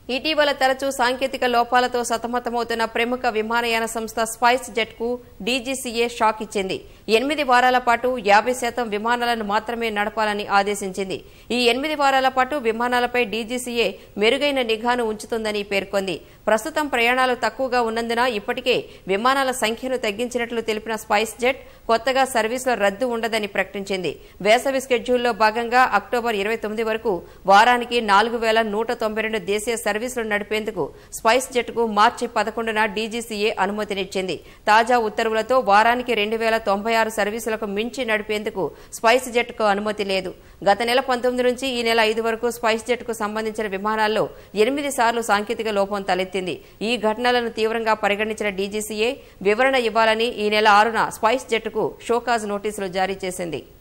ఇటీవల తరచూ సాంకేతిక లోపాలతో సతమతమవుతున్న ప్రముఖ విమానయాన సంస్థ స్పైస్ జెట్ కు డీజీసీఏ షాక్ ఇచ్చింది ఎనిమిది వారాల పాటు యాభై శాతం విమానాలను మాత్రమే నడపాలని ఆదేశించింది ఈ ఎనిమిది వారాల పాటు విమానాలపై డీజీసీఏ మెరుగైన నిఘాను ఉంచుతుందని పేర్కొంది ప్రస్తుతం ప్రయాణాలు తక్కువగా ఉన్నందున ఇప్పటికే విమానాల సంఖ్యను తగ్గించినట్లు తెలిపిన స్పైస్ జెట్ కొత్తగా సర్వీసుల రద్దు ఉండదని ప్రకటించింది వేసవి స్కెడ్యూల్లో భాగంగా అక్టోబర్ ఇరవై తొమ్మిది వరకు వారానికి నాలుగు వేల నూట తొంభై రెండు దేశీయ సర్వీసులు నడిపేందుకు స్పైస్ జెట్ కు మార్చి పదకొండున డీజీసీఏ అనుమతినిచ్చింది తాజా ఉత్తర్వులతో వారానికి రెండు వేల తొంభై ఆరు సర్వీసులకు మించి నడిపేందుకు స్పైస్ జెట్ కు అనుమతి లేదు గత నెల పంతొమ్మిది నుంచి ఈ నెల ఐదు వరకు స్పైస్ జెట్ కు సంబంధించిన విమానాల్లో ఎనిమిది సార్లు సాంకేతిక లోపం తలెత్తింది ఈ ఘటనలను తీవ్రంగా పరిగణించిన డీజీసీఏ వివరణ ఇవ్వాలని ఈ నెల ఆరున స్పైస్ జెట్ కు షోకాజ్ నోటీసులు జారీ చేసింది